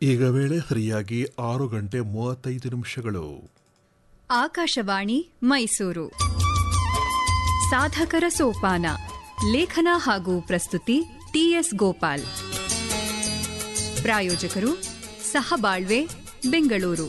ಈಗ ವೇಳೆ ಸರಿಯಾಗಿ ಆರು ಗಂಟೆ ಮೂವತ್ತೈದು ನಿಮಿಷಗಳು ಆಕಾಶವಾಣಿ ಮೈಸೂರು ಸಾಧಕರ ಸೋಪಾನ ಲೇಖನ ಹಾಗೂ ಪ್ರಸ್ತುತಿ ಟಿಎಸ್ ಗೋಪಾಲ್ ಪ್ರಾಯೋಜಕರು ಸಹಬಾಳ್ವೆ ಬೆಂಗಳೂರು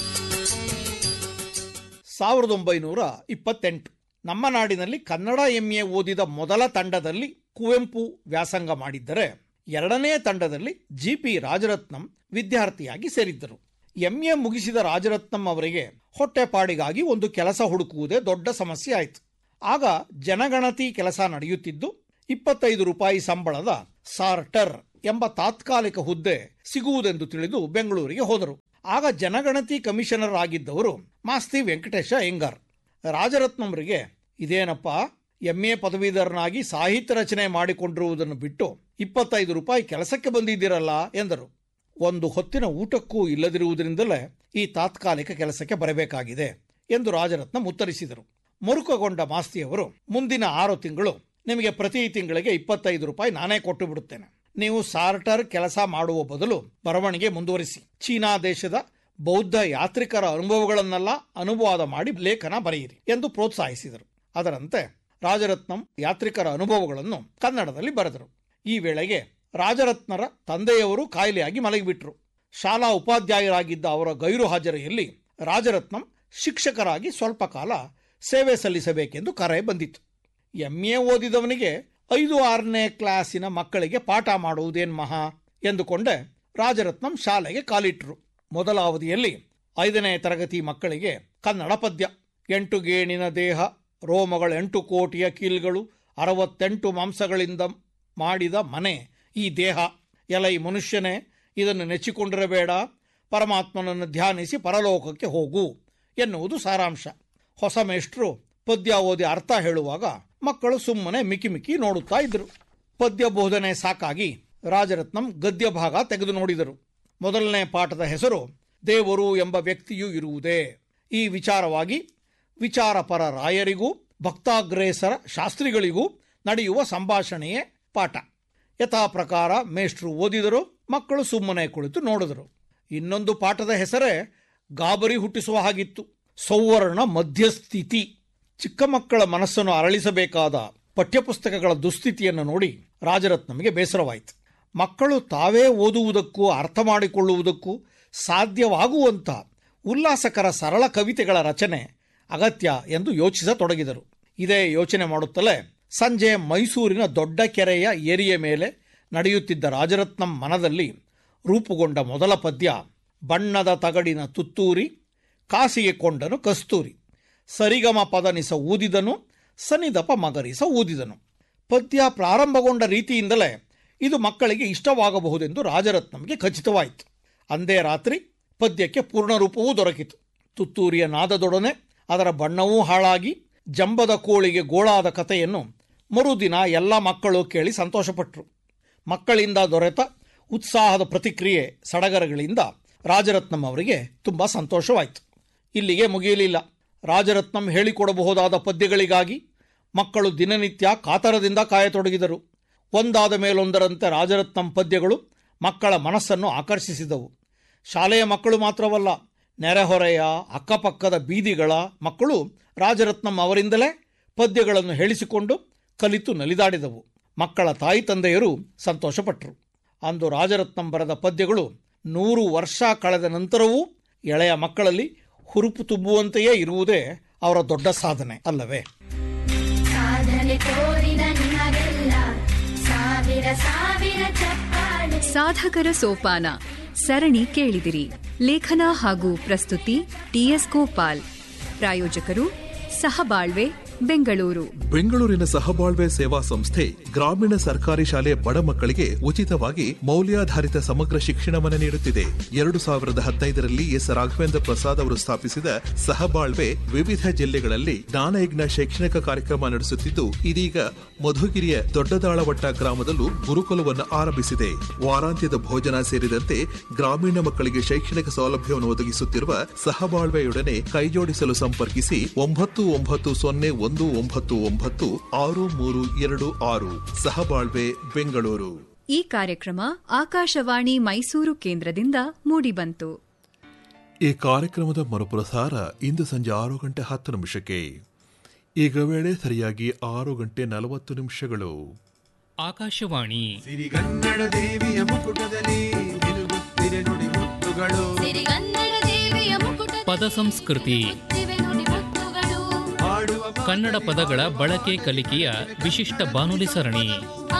ಸಾವಿರದ ಒಂಬೈನೂರ ಇಪ್ಪತ್ತೆಂಟು ನಮ್ಮ ನಾಡಿನಲ್ಲಿ ಕನ್ನಡ ಎಂಎ ಓದಿದ ಮೊದಲ ತಂಡದಲ್ಲಿ ಕುವೆಂಪು ವ್ಯಾಸಂಗ ಮಾಡಿದ್ದರೆ ಎರಡನೇ ತಂಡದಲ್ಲಿ ಜಿ ಪಿ ರಾಜರತ್ನಂ ವಿದ್ಯಾರ್ಥಿಯಾಗಿ ಸೇರಿದ್ದರು ಎಂಎ ಮುಗಿಸಿದ ರಾಜರತ್ನಂ ಅವರಿಗೆ ಹೊಟ್ಟೆಪಾಡಿಗಾಗಿ ಒಂದು ಕೆಲಸ ಹುಡುಕುವುದೇ ದೊಡ್ಡ ಸಮಸ್ಯೆ ಆಯಿತು ಆಗ ಜನಗಣತಿ ಕೆಲಸ ನಡೆಯುತ್ತಿದ್ದು ಇಪ್ಪತ್ತೈದು ರೂಪಾಯಿ ಸಂಬಳದ ಸಾರ್ಟರ್ ಎಂಬ ತಾತ್ಕಾಲಿಕ ಹುದ್ದೆ ಸಿಗುವುದೆಂದು ತಿಳಿದು ಬೆಂಗಳೂರಿಗೆ ಹೋದರು ಆಗ ಜನಗಣತಿ ಕಮಿಷನರ್ ಆಗಿದ್ದವರು ಮಾಸ್ತಿ ವೆಂಕಟೇಶ ಎಂಗಾರ್ ರಾಜರತ್ನಂರಿಗೆ ಇದೇನಪ್ಪ ಎಂಎ ಪದವೀಧರನಾಗಿ ಸಾಹಿತ್ಯ ರಚನೆ ಮಾಡಿಕೊಂಡಿರುವುದನ್ನು ಬಿಟ್ಟು ಇಪ್ಪತ್ತೈದು ರೂಪಾಯಿ ಕೆಲಸಕ್ಕೆ ಬಂದಿದ್ದೀರಲ್ಲ ಎಂದರು ಒಂದು ಹೊತ್ತಿನ ಊಟಕ್ಕೂ ಇಲ್ಲದಿರುವುದರಿಂದಲೇ ಈ ತಾತ್ಕಾಲಿಕ ಕೆಲಸಕ್ಕೆ ಬರಬೇಕಾಗಿದೆ ಎಂದು ರಾಜರತ್ನಂ ಉತ್ತರಿಸಿದರು ಮುರುಕಗೊಂಡ ಮಾಸ್ತಿಯವರು ಮುಂದಿನ ಆರು ತಿಂಗಳು ನಿಮಗೆ ಪ್ರತಿ ತಿಂಗಳಿಗೆ ಇಪ್ಪತ್ತೈದು ರೂಪಾಯಿ ನಾನೇ ಕೊಟ್ಟು ಬಿಡುತ್ತೇನೆ ನೀವು ಸಾರ್ಟರ್ ಕೆಲಸ ಮಾಡುವ ಬದಲು ಬರವಣಿಗೆ ಮುಂದುವರಿಸಿ ಚೀನಾ ದೇಶದ ಬೌದ್ಧ ಯಾತ್ರಿಕರ ಅನುಭವಗಳನ್ನೆಲ್ಲ ಅನುವಾದ ಮಾಡಿ ಲೇಖನ ಬರೆಯಿರಿ ಎಂದು ಪ್ರೋತ್ಸಾಹಿಸಿದರು ಅದರಂತೆ ರಾಜರತ್ನಂ ಯಾತ್ರಿಕರ ಅನುಭವಗಳನ್ನು ಕನ್ನಡದಲ್ಲಿ ಬರೆದರು ಈ ವೇಳೆಗೆ ರಾಜರತ್ನರ ತಂದೆಯವರು ಕಾಯಿಲೆಯಾಗಿ ಮಲಗಿಬಿಟ್ರು ಶಾಲಾ ಉಪಾಧ್ಯಾಯರಾಗಿದ್ದ ಅವರ ಗೈರು ಹಾಜರಿಯಲ್ಲಿ ರಾಜರತ್ನಂ ಶಿಕ್ಷಕರಾಗಿ ಸ್ವಲ್ಪ ಕಾಲ ಸೇವೆ ಸಲ್ಲಿಸಬೇಕೆಂದು ಕರೆ ಬಂದಿತ್ತು ಎಂಎ ಓದಿದವನಿಗೆ ಐದು ಆರನೇ ಕ್ಲಾಸಿನ ಮಕ್ಕಳಿಗೆ ಪಾಠ ಮಾಡುವುದೇನ್ ಮಹಾ ಎಂದುಕೊಂಡೆ ರಾಜರತ್ನಂ ಶಾಲೆಗೆ ಕಾಲಿಟ್ರು ಮೊದಲ ಅವಧಿಯಲ್ಲಿ ಐದನೇ ತರಗತಿ ಮಕ್ಕಳಿಗೆ ಕನ್ನಡ ಪದ್ಯ ಎಂಟು ಗೇಣಿನ ದೇಹ ರೋಮಗಳ ಎಂಟು ಕೋಟಿಯ ಕೀಲ್ಗಳು ಅರವತ್ತೆಂಟು ಮಾಂಸಗಳಿಂದ ಮಾಡಿದ ಮನೆ ಈ ದೇಹ ಎಲೈ ಮನುಷ್ಯನೇ ಇದನ್ನು ನೆಚ್ಚಿಕೊಂಡಿರಬೇಡ ಪರಮಾತ್ಮನನ್ನು ಧ್ಯಾನಿಸಿ ಪರಲೋಕಕ್ಕೆ ಹೋಗು ಎನ್ನುವುದು ಸಾರಾಂಶ ಹೊಸ ಮೇಷ್ಟ್ರು ಪದ್ಯ ಓದಿ ಅರ್ಥ ಹೇಳುವಾಗ ಮಕ್ಕಳು ಸುಮ್ಮನೆ ಮಿಕಿ ಮಿಕಿ ನೋಡುತ್ತಾ ಇದ್ರು ಪದ್ಯ ಬೋಧನೆ ಸಾಕಾಗಿ ರಾಜರತ್ನಂ ಗದ್ಯ ಭಾಗ ತೆಗೆದು ನೋಡಿದರು ಮೊದಲನೇ ಪಾಠದ ಹೆಸರು ದೇವರು ಎಂಬ ವ್ಯಕ್ತಿಯು ಇರುವುದೇ ಈ ವಿಚಾರವಾಗಿ ವಿಚಾರಪರ ರಾಯರಿಗೂ ಭಕ್ತಾಗ್ರೇಸರ ಶಾಸ್ತ್ರಿಗಳಿಗೂ ನಡೆಯುವ ಸಂಭಾಷಣೆಯೇ ಪಾಠ ಯಥಾ ಪ್ರಕಾರ ಮೇಷ್ಟ್ರು ಓದಿದರು ಮಕ್ಕಳು ಸುಮ್ಮನೆ ಕುಳಿತು ನೋಡಿದರು ಇನ್ನೊಂದು ಪಾಠದ ಹೆಸರೇ ಗಾಬರಿ ಹುಟ್ಟಿಸುವ ಹಾಗಿತ್ತು ಸೌವರ್ಣ ಮಧ್ಯಸ್ಥಿತಿ ಚಿಕ್ಕ ಮಕ್ಕಳ ಮನಸ್ಸನ್ನು ಅರಳಿಸಬೇಕಾದ ಪಠ್ಯಪುಸ್ತಕಗಳ ದುಸ್ಥಿತಿಯನ್ನು ನೋಡಿ ರಾಜರತ್ನಂಗೆ ಬೇಸರವಾಯಿತು ಮಕ್ಕಳು ತಾವೇ ಓದುವುದಕ್ಕೂ ಅರ್ಥ ಮಾಡಿಕೊಳ್ಳುವುದಕ್ಕೂ ಸಾಧ್ಯವಾಗುವಂಥ ಉಲ್ಲಾಸಕರ ಸರಳ ಕವಿತೆಗಳ ರಚನೆ ಅಗತ್ಯ ಎಂದು ಯೋಚಿಸತೊಡಗಿದರು ಇದೇ ಯೋಚನೆ ಮಾಡುತ್ತಲೇ ಸಂಜೆ ಮೈಸೂರಿನ ದೊಡ್ಡ ಕೆರೆಯ ಏರಿಯ ಮೇಲೆ ನಡೆಯುತ್ತಿದ್ದ ರಾಜರತ್ನಂ ಮನದಲ್ಲಿ ರೂಪುಗೊಂಡ ಮೊದಲ ಪದ್ಯ ಬಣ್ಣದ ತಗಡಿನ ತುತ್ತೂರಿ ಕಾಸಿಗೆ ಕೊಂಡನು ಕಸ್ತೂರಿ ಸರಿಗಮ ಪದನಿಸ ಊದಿದನು ಸನಿದಪ ಮಗರಿಸ ಊದಿದನು ಪದ್ಯ ಪ್ರಾರಂಭಗೊಂಡ ರೀತಿಯಿಂದಲೇ ಇದು ಮಕ್ಕಳಿಗೆ ಇಷ್ಟವಾಗಬಹುದೆಂದು ರಾಜರತ್ನಂಗೆ ಖಚಿತವಾಯಿತು ಅಂದೇ ರಾತ್ರಿ ಪದ್ಯಕ್ಕೆ ಪೂರ್ಣರೂಪವೂ ದೊರಕಿತು ತುತ್ತೂರಿಯ ನಾದದೊಡನೆ ಅದರ ಬಣ್ಣವೂ ಹಾಳಾಗಿ ಜಂಬದ ಕೋಳಿಗೆ ಗೋಳಾದ ಕಥೆಯನ್ನು ಮರುದಿನ ಎಲ್ಲ ಮಕ್ಕಳು ಕೇಳಿ ಸಂತೋಷಪಟ್ಟರು ಮಕ್ಕಳಿಂದ ದೊರೆತ ಉತ್ಸಾಹದ ಪ್ರತಿಕ್ರಿಯೆ ಸಡಗರಗಳಿಂದ ರಾಜರತ್ನಂ ಅವರಿಗೆ ತುಂಬ ಸಂತೋಷವಾಯಿತು ಇಲ್ಲಿಗೆ ಮುಗಿಯಲಿಲ್ಲ ರಾಜರತ್ನಂ ಹೇಳಿಕೊಡಬಹುದಾದ ಪದ್ಯಗಳಿಗಾಗಿ ಮಕ್ಕಳು ದಿನನಿತ್ಯ ಕಾತರದಿಂದ ಕಾಯತೊಡಗಿದರು ಒಂದಾದ ಮೇಲೊಂದರಂತೆ ರಾಜರತ್ನಂ ಪದ್ಯಗಳು ಮಕ್ಕಳ ಮನಸ್ಸನ್ನು ಆಕರ್ಷಿಸಿದವು ಶಾಲೆಯ ಮಕ್ಕಳು ಮಾತ್ರವಲ್ಲ ನೆರೆಹೊರೆಯ ಅಕ್ಕಪಕ್ಕದ ಬೀದಿಗಳ ಮಕ್ಕಳು ರಾಜರತ್ನಂ ಅವರಿಂದಲೇ ಪದ್ಯಗಳನ್ನು ಹೇಳಿಸಿಕೊಂಡು ಕಲಿತು ನಲಿದಾಡಿದವು ಮಕ್ಕಳ ತಾಯಿ ತಂದೆಯರು ಸಂತೋಷಪಟ್ಟರು ಅಂದು ರಾಜರತ್ನಂ ಬರೆದ ಪದ್ಯಗಳು ನೂರು ವರ್ಷ ಕಳೆದ ನಂತರವೂ ಎಳೆಯ ಮಕ್ಕಳಲ್ಲಿ ಹುರುಪು ತುಂಬುವಂತೆಯೇ ಇರುವುದೇ ಅವರ ದೊಡ್ಡ ಸಾಧನೆ ಅಲ್ಲವೇ ಸಾಧನೆ ತೋರಿದ ನಿಮಗೆಲ್ಲ ಸಾವಿರ ಸಾವಿರ ಚಪ್ಪಾಳೆ ಸಾಧಕರ ಸೋಪಾನ ಸರಣಿ ಕೇಳಿದಿರಿ ಲೇಖನ ಹಾಗೂ ಪ್ರಸ್ತುತಿ ಟಿಎಸ್ ಗೋಪಾಲ್ ಪ್ರಾಯೋಜಕರು ಸಹಬಾಳ್ವೆ ಬೆಂಗಳೂರು ಬೆಂಗಳೂರಿನ ಸಹಬಾಳ್ವೆ ಸೇವಾ ಸಂಸ್ಥೆ ಗ್ರಾಮೀಣ ಸರ್ಕಾರಿ ಶಾಲೆ ಬಡ ಮಕ್ಕಳಿಗೆ ಉಚಿತವಾಗಿ ಮೌಲ್ಯಾಧಾರಿತ ಸಮಗ್ರ ಶಿಕ್ಷಣವನ್ನು ನೀಡುತ್ತಿದೆ ಎರಡು ಸಾವಿರದ ಹದಿನೈದರಲ್ಲಿ ಎಸ್ ರಾಘವೇಂದ್ರ ಪ್ರಸಾದ್ ಅವರು ಸ್ಥಾಪಿಸಿದ ಸಹಬಾಳ್ವೆ ವಿವಿಧ ಜಿಲ್ಲೆಗಳಲ್ಲಿ ಜ್ಞಾನಯಜ್ಞ ಶೈಕ್ಷಣಿಕ ಕಾರ್ಯಕ್ರಮ ನಡೆಸುತ್ತಿದ್ದು ಇದೀಗ ಮಧುಗಿರಿಯ ದೊಡ್ಡದಾಳವಟ್ಟ ಗ್ರಾಮದಲ್ಲೂ ಗುರುಕುಲವನ್ನು ಆರಂಭಿಸಿದೆ ವಾರಾಂತ್ಯದ ಭೋಜನ ಸೇರಿದಂತೆ ಗ್ರಾಮೀಣ ಮಕ್ಕಳಿಗೆ ಶೈಕ್ಷಣಿಕ ಸೌಲಭ್ಯವನ್ನು ಒದಗಿಸುತ್ತಿರುವ ಸಹಬಾಳ್ವೆಯೊಡನೆ ಕೈಜೋಡಿಸಲು ಸಂಪರ್ಕಿಸಿ ಒಂಬತ್ತು ಒಂಬತ್ತು ಸೊನ್ನೆ ಒಂದು ಒಂಬತ್ತು ಒಂಬತ್ತು ಆರು ಮೂರು ಎರಡು ಆರು ಸಹಬಾಳ್ವೆ ಬೆಂಗಳೂರು ಈ ಕಾರ್ಯಕ್ರಮ ಆಕಾಶವಾಣಿ ಮೈಸೂರು ಕೇಂದ್ರದಿಂದ ಮೂಡಿಬಂತು ಈ ಕಾರ್ಯಕ್ರಮದ ಮರುಪ್ರಸಾರ ಇಂದು ಸಂಜೆ ಆರು ಗಂಟೆ ಹತ್ತು ನಿಮಿಷಕ್ಕೆ ಈಗ ವೇಳೆ ಸರಿಯಾಗಿ ಆರು ಗಂಟೆ ನಲವತ್ತು ನಿಮಿಷಗಳು ಆಕಾಶವಾಣಿ ಸಿರಿಗನ್ನಡ ದೇವಿಯ ಮುಕುಟದಲ್ಲಿ ನಿಲುಗುತ್ತಿರೆ ನುಡಿ ಮುತ್ತುಗಳು ಸಿರಿಗನ್ನಡ ದೇವಿಯ ಮುಕುಟ ಪದ ಸಂಸ್ಕೃತಿ ನುಡಿ ಮುತ್ತುಗಳು ಹಾಡುವ ಕನ್ನಡ ಪದಗಳ ಬಳಕೆ ಕಲಿಕೆಯ ವಿಶಿಷ್ಟ ಬಾನುಲಿ ಸರಣಿ